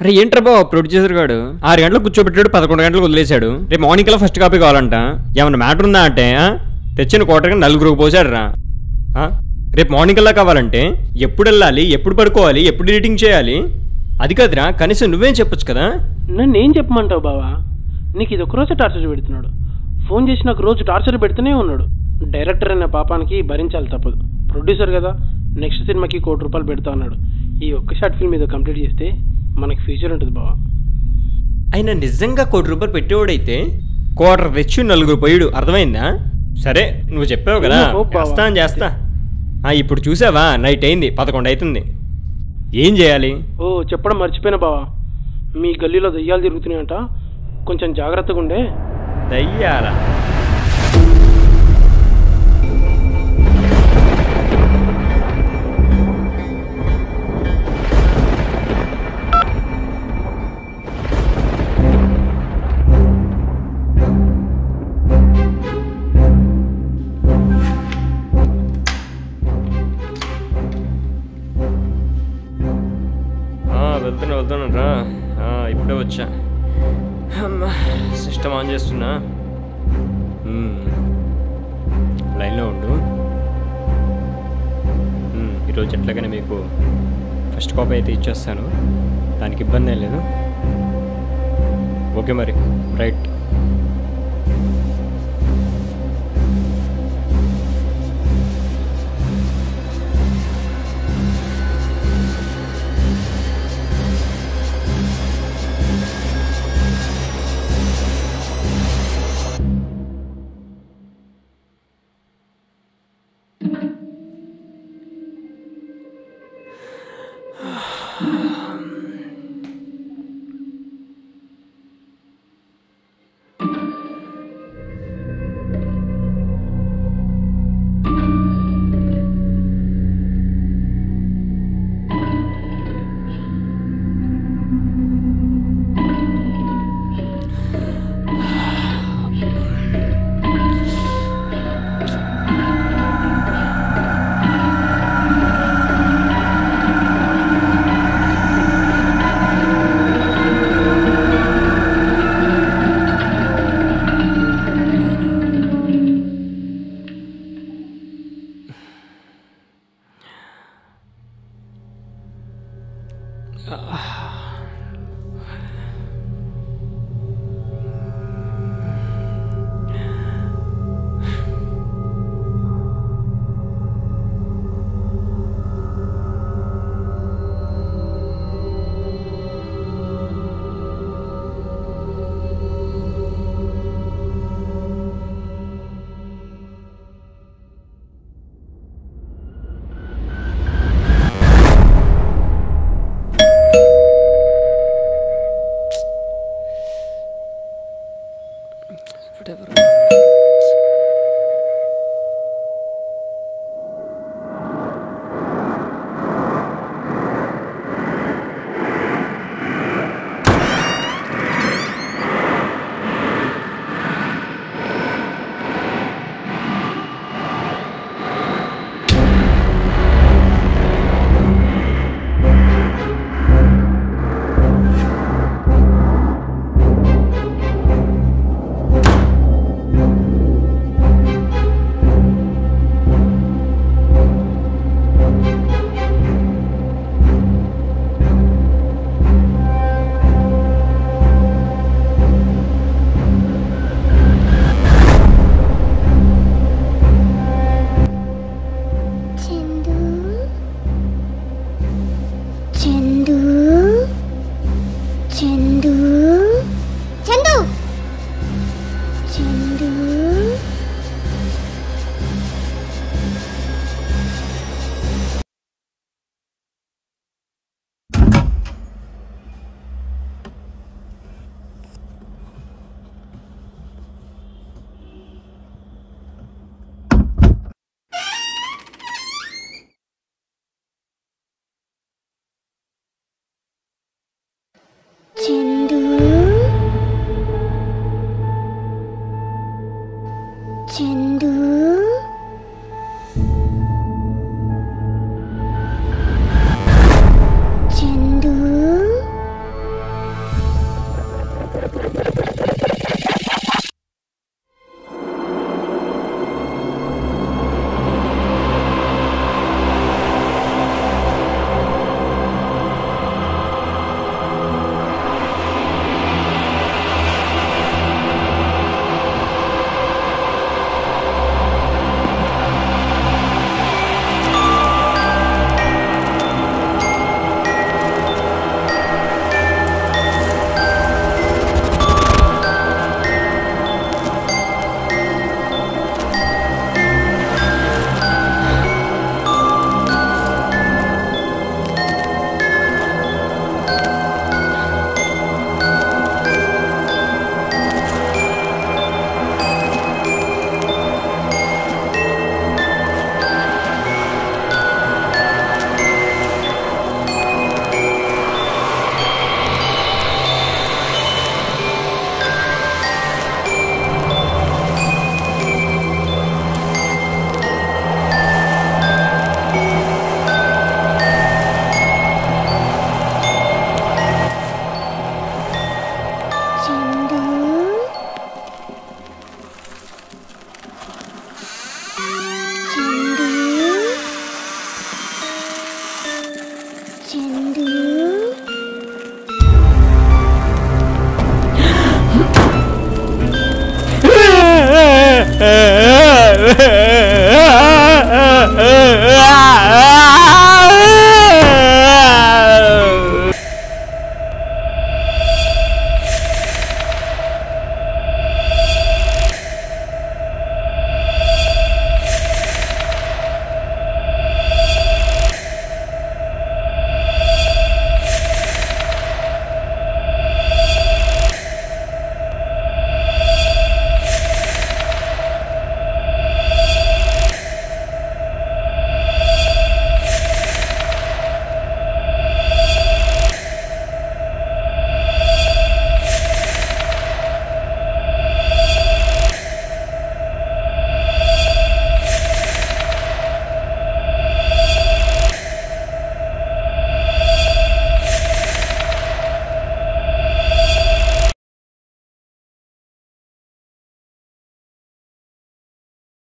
అరే ఏంట్రా బావ ప్రొడ్యూసర్ గాడు ఆరు గంటలకు కూర్చోబెట్టాడు పదకొండు గంటలకు వదిలేశాడు రేపు మార్నింగ్ కల్లా ఫస్ట్ కాపీ కావాలంట ఏమన్నా మ్యాటర్ ఉందా అంటే ఆ? తెచ్చిన కోటగా నలుగురికి పోసాడు రా రేపు మార్నింగ్ కల్లా కావాలంటే ఎప్పుడు వెళ్ళాలి ఎప్పుడు పడుకోవాలి ఎప్పుడు ఎడిటింగ్ చేయాలి అది కాదురా కనీసం నువ్వేం చెప్పొచ్చు కదా నన్ను ఏం చెప్పమంటావు బావా నీకు ఇది ఒక రోజే టార్చర్ పెడుతున్నాడు ఫోన్ చేసి నాకు రోజు టార్చర్ పెడుతూనే ఉన్నాడు డైరెక్టర్ అనే పాపానికి భరించాలి తప్పదు ప్రొడ్యూసర్ కదా నెక్స్ట్ సినిమాకి కోటి రూపాయలు పెడతా ఉన్నాడు ఈ ఒక్క షార్ట్ ఫిల్మ్ మీద కంప్లీట్ చేస్తే మనకి ఫ్యూచర్ ఉంటుంది బావా అయినా నిజంగా కోటి రూపాయలు పెట్టేవాడైతే కోటర్ తెచ్చి నలుగురు పోయాడు అర్థమైందా సరే నువ్వు చెప్పావు కదా ఏమో బావ. చేస్తా అని చేస్తా ఆ, ఇప్పుడు చూసావా నైట్ అయింది పదకొండు అవుతుంది ఏం చేయాలి ఓ చెప్పడం మర్చిపోయినా బావా మీ గల్లీలో దయ్యాలు తిరుగుతున్నాయంట కొంచెం జాగ్రత్తగా ఉండే దయ్యాలా ఆ, వెళ్తున్నా వెళ్తున్నా రా ఆ, ఇప్పుడే వచ్చా అమ్మా సిస్టమ్ ఆన్ చేస్తున్నా మ్మ్. లైన్లో ఉండు మ్మ్, ఈరోజు ఎట్లాగైనా మీకు ఫస్ట్ కాపీ అయితే ఇచ్చేస్తాను దానికి ఇబ్బంది ఏం లేదు ఓకే మరి రైట్